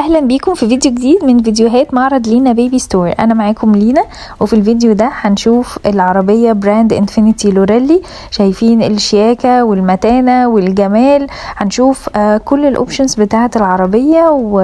اهلا بيكم في فيديو جديد من فيديوهات معرض لينا بيبي ستور انا معاكم لينا وفي الفيديو ده هنشوف العربيه براند انفينيتي لوريلي شايفين الشياكه والمتانه والجمال هنشوف آه كل الاوبشنز بتاعه العربيه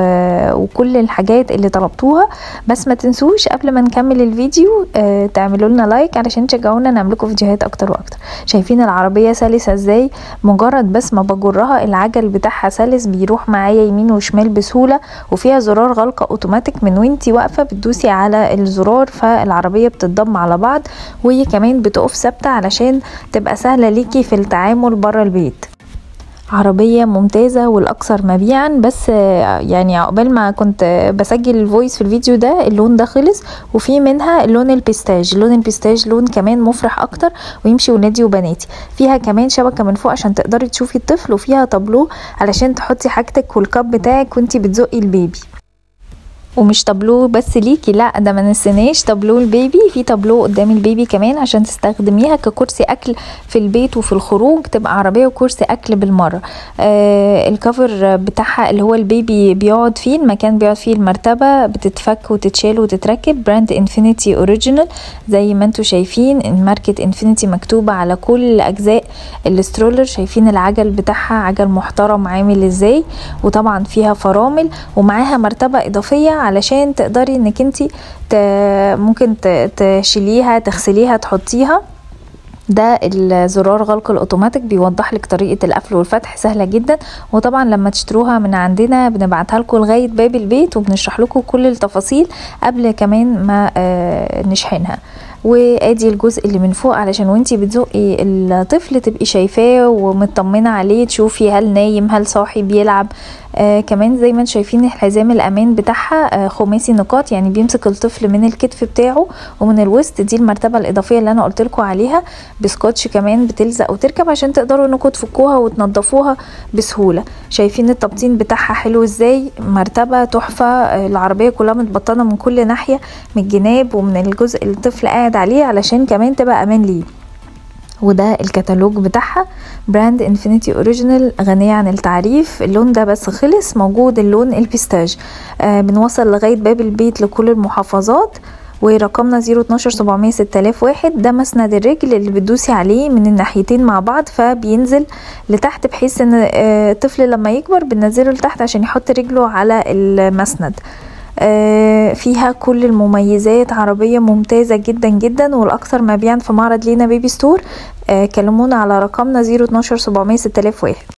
وكل الحاجات اللي طلبتوها بس ما تنسوش قبل ما نكمل الفيديو آه تعملوا لنا لايك علشان تشجعونا نعمل لكم فيديوهات اكتر واكتر شايفين العربيه سلسه ازاي مجرد بس ما بجرها العجل بتاعها سلس بيروح معايا يمين وشمال بسهوله وفيها زرار غلق اوتوماتيك من وانتي واقفه بتدوسي على الزرار فالعربيه بتتضم على بعض وهي كمان بتقف ثابته علشان تبقى سهله ليكي في التعامل بره البيت عربية ممتازة والأكثر مبيعا بس يعني عقبال ما كنت بسجل الفويس في الفيديو ده اللون ده خلص وفي منها اللون البيستاج لون البيستاج لون كمان مفرح أكتر ويمشي ولادي وبناتي فيها كمان شبكة من فوق عشان تقدري تشوفي الطفل وفيها طابلو علشان تحطي حاجتك والكاب بتاعك وانتي بتزقي البيبي ومش تابلو بس ليكي لا ده ما نسيناش تابلو البيبي في تابلو قدام البيبي كمان عشان تستخدميها ككرسي اكل في البيت وفي الخروج تبقى عربيه وكرسي اكل بالمره آه الكفر بتاعها اللي هو البيبي بيقعد فيه المكان بيقعد فيه المرتبه بتتفك وتتشال وتتركب براند انفينيتي اوريجينال زي ما انتم شايفين ماركه انفينيتي مكتوبه على كل اجزاء السترولر شايفين العجل بتاعها عجل محترم عامل ازاي وطبعا فيها فرامل ومعاها مرتبه اضافيه علشان تقدري انك انت ممكن تشيليها تغسليها تحطيها ده الزرار غلق الاوتوماتيك بيوضح لك طريقه القفل والفتح سهله جدا وطبعا لما تشتروها من عندنا بنبعتها لكم لغايه باب البيت وبنشرح لكم كل التفاصيل قبل كمان ما نشحنها وادي الجزء اللي من فوق علشان وانتي بتزقي الطفل تبقي شايفاه ومطمنه عليه تشوفي هل نايم هل صاحي بيلعب آه كمان زي ما انتم شايفين الحزام الامان بتاعها آه خماسي نقاط يعني بيمسك الطفل من الكتف بتاعه ومن الوسط دي المرتبه الاضافيه اللي انا قلت لكم عليها بسكوتش كمان بتلزق وتركب عشان تقدروا انكم تفكوها وتنضفوها بسهوله شايفين التبطين بتاعها حلو ازاي مرتبه تحفه آه العربيه كلها متبطنه من كل ناحيه من الجناب ومن الجزء اللي الطفل قاعد عليه علشان كمان تبقى امان ليه وده الكتالوج بتاعها براند انفينيتي اوريجينال غنية عن التعريف اللون ده بس خلص موجود اللون البيستاج آه بنوصل لغاية باب البيت لكل المحافظات ورقمنا 012 700 6001 ده مسند الرجل اللي بتدوسي عليه من الناحيتين مع بعض فبينزل لتحت بحيث ان الطفل لما يكبر بننزله لتحت عشان يحط رجله على المسند آه فيها كل المميزات عربية ممتازة جدا جدا والأكثر مبيعا في معرض لينا بيبي ستور آه كلمونا على رقمنا 012 700 6001